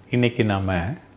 இன்றைக்கி நாம்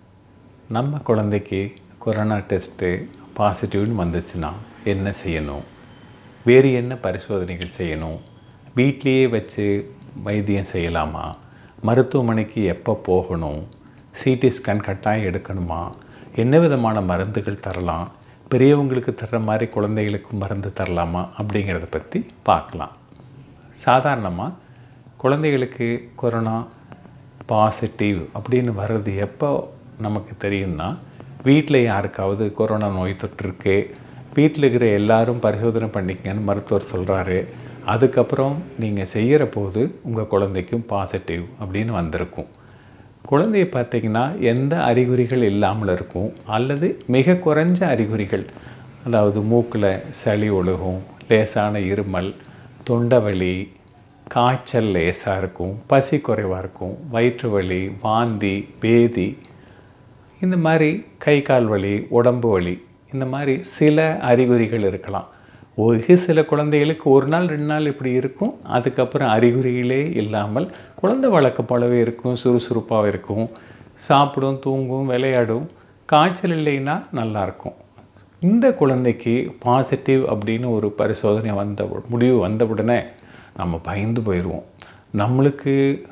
நம்ம குழந்தைக்கு கொரோனா டெஸ்ட்டு பாசிட்டிவ்னு வந்துச்சுன்னா என்ன செய்யணும் வேறு என்ன பரிசோதனைகள் செய்யணும் வீட்லேயே வச்சு வைத்தியம் செய்யலாமா மருத்துவமனைக்கு எப்போ போகணும் சிடி ஸ்கேன் கட்டாயம் எடுக்கணுமா என்ன விதமான மருந்துகள் தரலாம் பெரியவங்களுக்கு தர்ற மாதிரி குழந்தைகளுக்கு மருந்து தரலாமா அப்படிங்கிறத பற்றி பார்க்கலாம் சாதாரணமாக குழந்தைகளுக்கு கொரோனா பாசிட்டிவ் அப்படின்னு வர்றது எப்போ நமக்கு தெரியும்னா வீட்டில் யாருக்காவது கொரோனா நோய் தொற்று இருக்கு வீட்டில் இருக்கிற எல்லாரும் பரிசோதனை பண்ணிக்கங்கன்னு மருத்துவர் சொல்கிறாரு அதுக்கப்புறம் நீங்கள் செய்கிற போது உங்கள் குழந்தைக்கும் பாசிட்டிவ் அப்படின்னு வந்திருக்கும் குழந்தைய பார்த்தீங்கன்னா எந்த அறிகுறிகள் இல்லாமல் இருக்கும் அல்லது மிக குறைஞ்ச அறிகுறிகள் அதாவது மூக்கில் சளி ஒழுகும் லேசான இருமல் தொண்டை வலி காய்ச்சல் லேசாக இருக்கும் பசி குறைவாக இருக்கும் வயிற்று வலி வாந்தி பேதி இந்த மாதிரி கை கால் வலி உடம்பு வலி இந்த மாதிரி சில அறிகுறிகள் இருக்கலாம் ஒரு சில குழந்தைகளுக்கு ஒரு நாள் ரெண்டு நாள் இப்படி இருக்கும் அதுக்கப்புறம் அறிகுறிகளே இல்லாமல் குழந்தை வழக்கம் போலவே இருக்கும் சுறுசுறுப்பாக இருக்கும் சாப்பிடும் தூங்கும் விளையாடும் காய்ச்சல் இல்லைன்னா நல்லாயிருக்கும் இந்த குழந்தைக்கு பாசிட்டிவ் அப்படின்னு ஒரு பரிசோதனை வந்த முடிவு வந்த உடனே நம்ம பயந்து போயிடுவோம் நம்மளுக்கு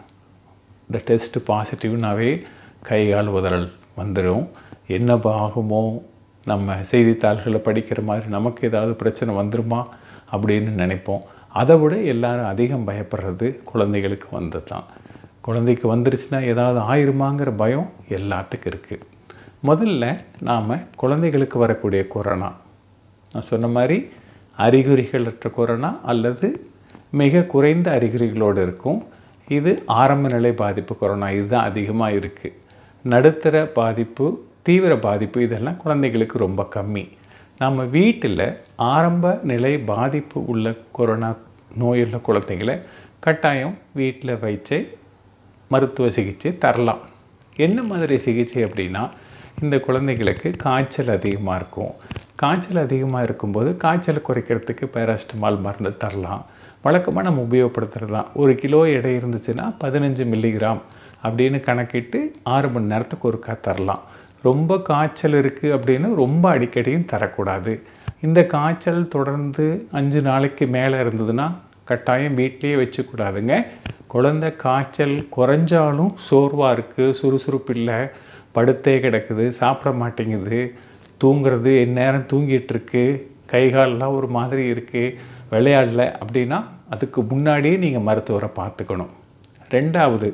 இந்த டெஸ்ட் பாசிட்டிவ்னாவே கை கால் உதறல் வந்துடும் என்ன ஆகுமோ நம்ம செய்தித்தாள்களை படிக்கிற மாதிரி நமக்கு ஏதாவது பிரச்சனை வந்துருமா அப்படின்னு நினைப்போம் அதை விட எல்லாரும் அதிகம் பயப்படுறது குழந்தைகளுக்கு வந்தது தான் குழந்தைக்கு வந்துருச்சுன்னா ஏதாவது ஆயிருமாங்கிற பயம் எல்லாத்துக்கும் இருக்குது முதல்ல நாம் குழந்தைகளுக்கு வரக்கூடிய கொரோனா நான் சொன்ன மாதிரி அறிகுறிகளற்ற கொரோனா அல்லது மிக குறைந்த அறிகுறிகளோடு இருக்கும் இது ஆரம்ப நிலை பாதிப்பு கொரோனா இதுதான் அதிகமாக இருக்குது நடுத்தர பாதிப்பு தீவிர பாதிப்பு இதெல்லாம் குழந்தைகளுக்கு ரொம்ப கம்மி நம்ம வீட்டில் ஆரம்ப நிலை பாதிப்பு உள்ள கொரோனா நோயுள்ள குழந்தைகளை கட்டாயம் வீட்டில் வைத்து மருத்துவ சிகிச்சை தரலாம் என்ன மாதிரி சிகிச்சை அப்படின்னா இந்த குழந்தைகளுக்கு காய்ச்சல் அதிகமாக இருக்கும் காய்ச்சல் அதிகமாக இருக்கும்போது காய்ச்சலை குறைக்கிறதுக்கு பேராஸ்டமால் மருந்து தரலாம் வழக்கமாக நம்ம உபயோகப்படுத்துகிறது தான் ஒரு கிலோ எடை இருந்துச்சுன்னா பதினஞ்சு மில்லிகிராம் அப்படின்னு கணக்கிட்டு ஆறு மணி நேரத்துக்கு ஒருக்கா தரலாம் ரொம்ப காய்ச்சல் இருக்குது அப்படின்னு ரொம்ப அடிக்கடியும் தரக்கூடாது இந்த காய்ச்சல் தொடர்ந்து அஞ்சு நாளைக்கு மேலே இருந்ததுன்னா கட்டாயம் வீட்லேயே வச்சுக்கூடாதுங்க குழந்தை காய்ச்சல் குறைஞ்சாலும் சோர்வாக இருக்குது சுறுசுறுப்பு இல்லை படுத்தே கிடக்குது சாப்பிட மாட்டேங்குது தூங்குறது எந்நேரம் தூங்கிட்டு இருக்கு கை கால்லாம் ஒரு மாதிரி இருக்குது விளையாடல அப்படின்னா அதுக்கு முன்னாடியே நீங்கள் மருத்துவரை பார்த்துக்கணும் ரெண்டாவது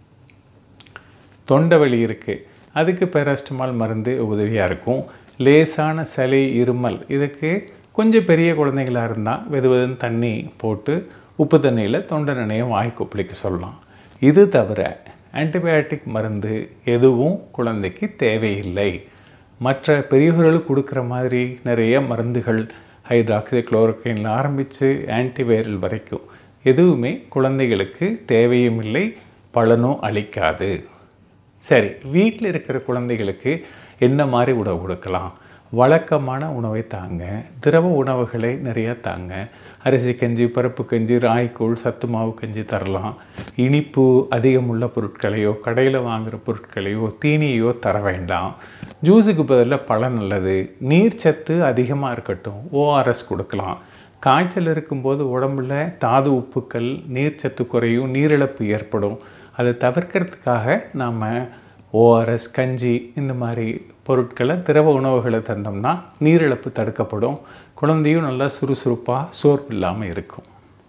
தொண்டை வலி இருக்குது அதுக்கு பேராஸ்டமால் மருந்து உதவியாக இருக்கும் லேசான சளி இருமல் இதுக்கு கொஞ்சம் பெரிய குழந்தைகளாக இருந்தால் வெது வெதுன்னு தண்ணி போட்டு உப்பு தண்ணியில் தொண்டை நினையம் வாய் கொப்பளிக்க சொல்லலாம் இது தவிர ஆன்டிபயாட்டிக் மருந்து எதுவும் குழந்தைக்கு தேவையில்லை மற்ற பெரியவர்களுக்கு கொடுக்குற மாதிரி நிறைய மருந்துகள் ஹைட்ராக்சி குளோரோக்கைனில் ஆரம்பித்து ஆன்டிவைரல் வரைக்கும் எதுவுமே குழந்தைகளுக்கு தேவையும் இல்லை பலனும் அளிக்காது சரி வீட்டில் இருக்கிற குழந்தைகளுக்கு என்ன மாதிரி உணவு கொடுக்கலாம் வழக்கமான உணவை தாங்க திரவ உணவுகளை நிறைய தாங்க அரிசி கஞ்சி பருப்பு கஞ்சி ராய்க்கூழ் சத்து மாவு கஞ்சி தரலாம் இனிப்பு அதிகமுள்ள பொருட்களையோ கடையில் வாங்குகிற பொருட்களையோ தீனியோ தர வேண்டாம் ஜூஸுக்கு பதிலாக பழம் நல்லது நீர்ச்சத்து அதிகமாக இருக்கட்டும் ஓஆர்எஸ் கொடுக்கலாம் காய்ச்சல் இருக்கும்போது உடம்புல தாது உப்புக்கள் நீர்ச்சத்து குறையும் நீரிழப்பு ஏற்படும் அதை தவிர்க்கிறதுக்காக நாம் ஓஆர்எஸ் கஞ்சி இந்த மாதிரி பொருட்களை திரவ உணவுகளை தந்தோம்னா நீரிழப்பு தடுக்கப்படும் குழந்தையும் நல்லா சுறுசுறுப்பாக சோர்வு இல்லாமல் இருக்கும்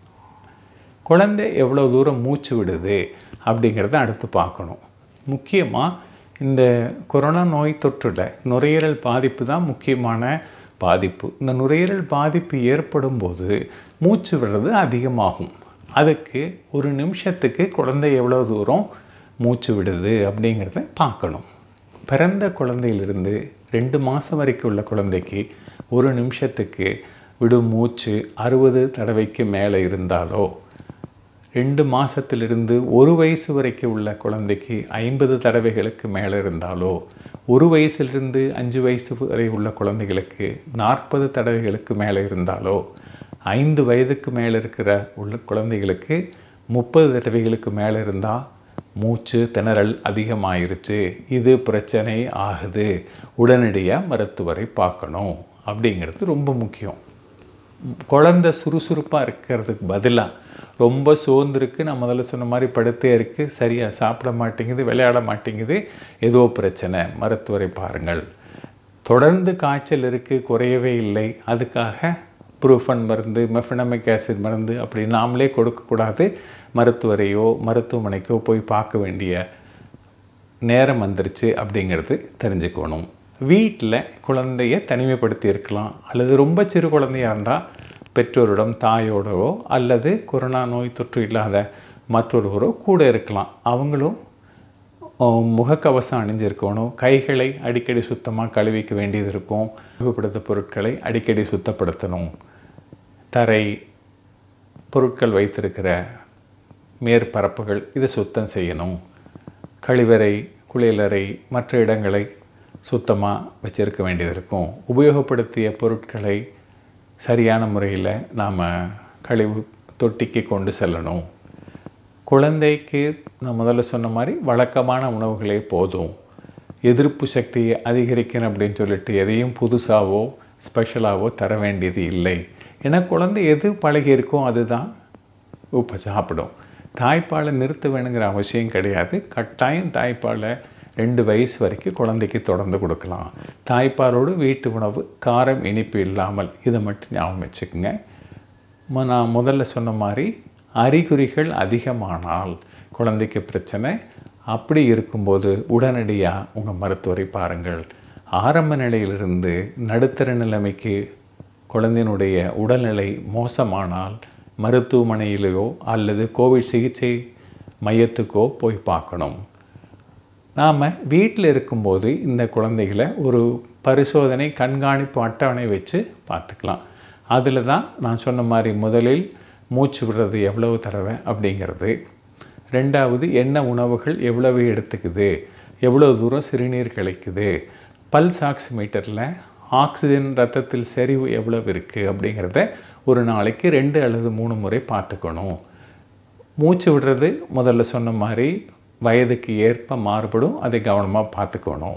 குழந்தை எவ்வளோ தூரம் மூச்சு விடுது அப்படிங்கிறத அடுத்து பார்க்கணும் முக்கியமாக இந்த கொரோனா நோய் தொற்றில் நுரையீரல் பாதிப்பு தான் முக்கியமான பாதிப்பு இந்த நுரையீரல் பாதிப்பு ஏற்படும் போது மூச்சு விடுறது அதிகமாகும் அதுக்கு ஒரு நிமிஷத்துக்கு குழந்தை எவ்வளோ தூரம் மூச்சு விடுது அப்படிங்கிறத பார்க்கணும் பிறந்த குழந்தையிலிருந்து ரெண்டு மாதம் வரைக்கும் உள்ள குழந்தைக்கு ஒரு நிமிஷத்துக்கு விடும் மூச்சு அறுபது தடவைக்கு மேலே இருந்தாலோ ரெண்டு மாதத்திலிருந்து ஒரு வயசு வரைக்கும் உள்ள குழந்தைக்கு ஐம்பது தடவைகளுக்கு மேலே இருந்தாலோ ஒரு வயசுலேருந்து அஞ்சு வயசு வரை உள்ள குழந்தைகளுக்கு நாற்பது தடவைகளுக்கு மேலே இருந்தாலோ ஐந்து வயதுக்கு மேலே இருக்கிற உள்ள குழந்தைகளுக்கு முப்பது தடவைகளுக்கு மேலே இருந்தால் மூச்சு திணறல் அதிகமாயிருச்சு இது பிரச்சனை ஆகுது உடனடியாக மருத்துவரை பார்க்கணும் அப்படிங்கிறது ரொம்ப முக்கியம் குழந்தை சுறுசுறுப்பாக இருக்கிறதுக்கு பதிலாக ரொம்ப சோர்ந்துருக்கு நான் முதல்ல சொன்ன மாதிரி படுத்தே இருக்குது சரியாக சாப்பிட மாட்டேங்குது விளையாட மாட்டேங்குது ஏதோ பிரச்சனை மருத்துவரை பாருங்கள் தொடர்ந்து காய்ச்சல் இருக்குது குறையவே இல்லை அதுக்காக ப்ரூஃபன் மருந்து மெஃபனமிக் ஆசிட் மருந்து அப்படி நாமளே கொடுக்கக்கூடாது மருத்துவரையோ மருத்துவமனைக்கோ போய் பார்க்க வேண்டிய நேரம் வந்துருச்சு அப்படிங்கிறது தெரிஞ்சுக்கணும் வீட்டில் குழந்தைய தனிமைப்படுத்தி இருக்கலாம் அல்லது ரொம்ப சிறு குழந்தையாக இருந்தால் பெற்றோரிடம் தாயோடவோ அல்லது கொரோனா நோய் தொற்று இல்லாத மற்றொருவரோ கூட இருக்கலாம் அவங்களும் அஹ், முகக்கவசம் அணிஞ்சிருக்கணும் கைகளை அடிக்கடி சுத்தமாக கழுவிக்க வேண்டியது இருக்கும் உபயோகப்படுத்த பொருட்களை அடிக்கடி சுத்தப்படுத்தணும் தரை பொருட்கள் வைத்திருக்கிற மேற்பரப்புகள் இதை சுத்தம் செய்யணும் கழிவறை குளியலறை மற்ற இடங்களை சுத்தமாக வச்சிருக்க வேண்டியது இருக்கும் உபயோகப்படுத்திய பொருட்களை சரியான முறையில் நாம் கழிவு தொட்டிக்கு கொண்டு செல்லணும் குழந்தைக்கு நான் முதல்ல சொன்ன மாதிரி வழக்கமான உணவுகளே போதும் எதிர்ப்பு சக்தியை அதிகரிக்கணும் அப்படின்னு சொல்லிட்டு எதையும் புதுசாவோ ஸ்பெஷலாவோ தர வேண்டியது இல்லை ஏன்னா குழந்தை எது பழகி இருக்கோ அதுதான் இப்போ சாப்பிடும் தாய்ப்பாலை நிறுத்த வேணுங்கிற அவசியம் கிடையாது கட்டாயம் தாய்ப்பாலை ரெண்டு வயசு வரைக்கும் குழந்தைக்கு தொடர்ந்து கொடுக்கலாம் தாய்ப்பாலோடு வீட்டு உணவு காரம் இனிப்பு இல்லாமல் இதை மட்டும் ஞாபகம் வச்சுக்கோங்க ம- நான் முதல்ல சொன்ன மாதிரி அறிகுறிகள் அதிகமானால் குழந்தைக்கு பிரச்சனை அப்படி இருக்கும்போது உடனடியாக உங்கள் மருத்துவரை பாருங்கள் ஆரம்ப நிலையிலிருந்து நடுத்தர நிலைமைக்கு குழந்தையினுடைய உடல்நிலை மோசமானால் மருத்துவமனையிலேயோ அல்லது கோவிட் சிகிச்சை மையத்துக்கோ போய் பார்க்கணும் நாம் வீட்டில் இருக்கும்போது இந்த குழந்தைகளை ஒரு பரிசோதனை கண்காணிப்பு அட்டவணை வச்சு பார்த்துக்கலாம் அதில் தான் நான் சொன்ன மாதிரி முதலில் மூச்சு விடுறது எவ்வளவு தடவை அப்படிங்கிறது ரெண்டாவது என்ன உணவுகள் எவ்வளவு எடுத்துக்குது எவ்வளோ தூரம் சிறுநீர் கழிக்குது பல்ஸ் ஆக்சிமீட்டரில் ஆக்சிஜன் ரத்தத்தில் செறிவு எவ்வளவு இருக்குது அப்படிங்கிறத ஒரு நாளைக்கு ரெண்டு அல்லது மூணு முறை பார்த்துக்கணும் மூச்சு விடுறது முதல்ல சொன்ன மாதிரி வயதுக்கு ஏற்ப மாறுபடும் அதை கவனமாக பார்த்துக்கணும்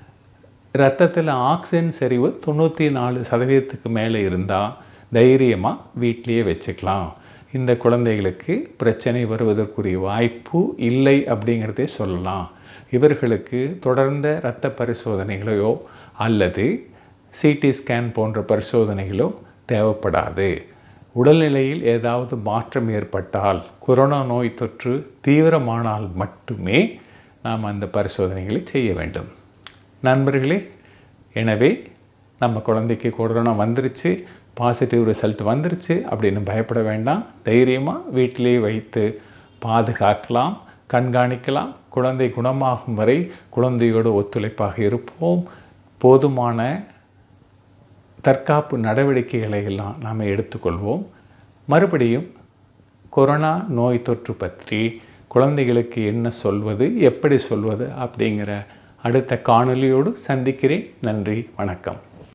ரத்தத்தில் ஆக்சிஜன் செறிவு தொண்ணூற்றி நாலு சதவீதத்துக்கு மேலே இருந்தால் தைரியமாக வீட்டிலேயே வச்சுக்கலாம் இந்த குழந்தைகளுக்கு பிரச்சனை வருவதற்குரிய வாய்ப்பு இல்லை அப்படிங்கிறதே சொல்லலாம் இவர்களுக்கு தொடர்ந்த இரத்த பரிசோதனைகளையோ அல்லது சிடி ஸ்கேன் போன்ற பரிசோதனைகளோ தேவைப்படாது உடல்நிலையில் ஏதாவது மாற்றம் ஏற்பட்டால் கொரோனா நோய் தொற்று தீவிரமானால் மட்டுமே நாம் அந்த பரிசோதனைகளை செய்ய வேண்டும் நண்பர்களே எனவே நம்ம குழந்தைக்கு கொரோனா வந்துருச்சு பாசிட்டிவ் ரிசல்ட் வந்துருச்சு அப்படின்னு பயப்பட வேண்டாம் தைரியமாக வீட்டிலேயே வைத்து பாதுகாக்கலாம் கண்காணிக்கலாம் குழந்தை குணமாகும் வரை குழந்தையோடு ஒத்துழைப்பாக இருப்போம் போதுமான தற்காப்பு நடவடிக்கைகளை எல்லாம் நாம் எடுத்துக்கொள்வோம் மறுபடியும் கொரோனா நோய் தொற்று பற்றி குழந்தைகளுக்கு என்ன சொல்வது எப்படி சொல்வது அப்படிங்கிற அடுத்த காணொளியோடு சந்திக்கிறேன் நன்றி வணக்கம்